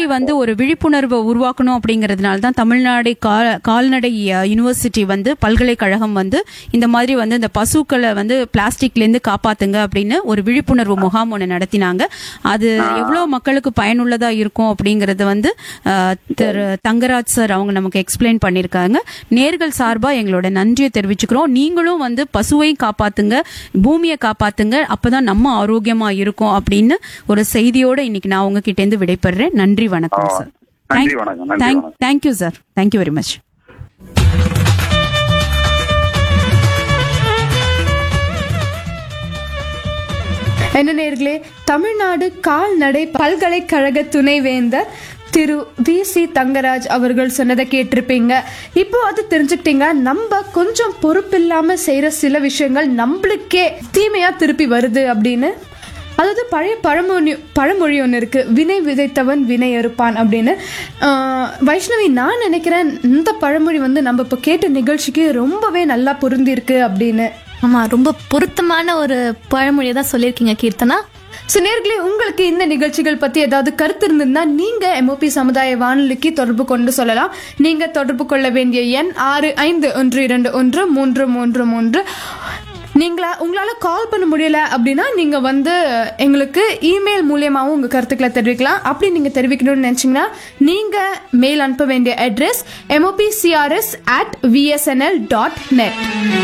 வந்து ஒரு விழிப்புணர்வை உருவாக்கணும் அப்படிங்கிறதுனால தான் தமிழ்நாடு கா- கால்நடை அஹ், யூனிவர்சிட்டி வந்து பல்கலைக்கழகம் வந்து இந்த மாதிரி வந்து இந்த பசுக்களை வந்து பிளாஸ்டிக்ல இருந்து காப்பாத்துங்க அப்படின்னு ஒரு விழிப்புணர்வு முகாம் ஒன்று நடத்தினாங்க அது எவ்வளவு மக்களுக்கு பயனுள்ளதா இருக்கும் அப்படிங்கறது வந்து அஹ், திரு தங்கராஜ் சார் அவங்க நமக்கு எக்ஸ்பிளைன் பண்ணிருக்காங்க நேர்கள் சார்பா எங்களோட நன்றியை தெரிவிச்சுக்கிறோம் நீங்களும் வந்து பசுவை காப்பாத்துங்க பூமியை காப்பாத்துங்க அப்பதான் நம்ம ஆரோக்கியமா இருக்கும் அப்படின்னு ஒரு செய்தியோட இன்னைக்கு நான் உங்ககிட்ட இருந்து விடைபெறேன் நன்றி வணக்கம் ஆ, சார் நன்றி வணக்கம், நன்றி வணக்கம். Thank you sir thank you very much என்ன நேர்களே தமிழ்நாடு கால்நடை பல்கலைக்கழக துணைவேந்தர் திரு வி சி தங்கராஜ் அவர்கள் சொன்னதை கேட்டிருப்பீங்க இப்போ அது தெரிஞ்சுக்கிட்டீங்க நம்ம கொஞ்சம் பொறுப்பில்லாம செய்யற சில விஷயங்கள் நம்மளுக்கே தீமையா திருப்பி வருது அப்படின்னு அதாவது பழைய பழமொழி பழமொழி ஒன்று இருக்கு வினை விதைத்தவன் வினை அறுப்பான் அப்படின்னு ஆஹ், வைஷ்ணவி நான் நினைக்கிறேன் இந்த பழமொழி வந்து நம்ம இப்போ கேட்ட நிகழ்ச்சிக்கு ரொம்பவே நல்லா பொருந்திருக்கு அப்படின்னு ஆமா ரொம்ப பொருத்தமான ஒரு பழமொழியை தான் சொல்லியிருக்கீங்க கீர்த்தனா ஸோ நேர்களே உங்களுக்கு இந்த நிகழ்ச்சிகள் பத்தி ஏதாவது கருத்து இருந்திருந்தா நீங்க எம்ஓபி சமுதாய வானொலிக்கு தொடர்பு கொண்டு சொல்லலாம் நீங்க தொடர்பு கொள்ள வேண்டிய எண் ஆறு ஐந்து ஒன்று இரண்டு ஒன்று மூன்று மூன்று மூன்று நீங்களா உங்களால கால் பண்ண முடியல அப்படின்னா நீங்க வந்து எங்களுக்கு இமெயில் மூலியமாவும் உங்க கருத்துக்களை தெரிவிக்கலாம் அப்படி நீங்க தெரிவிக்கணும்னு நினைச்சீங்கன்னா நீங்க மெயில் அனுப்ப வேண்டிய address MOP CRS at VSNL dot net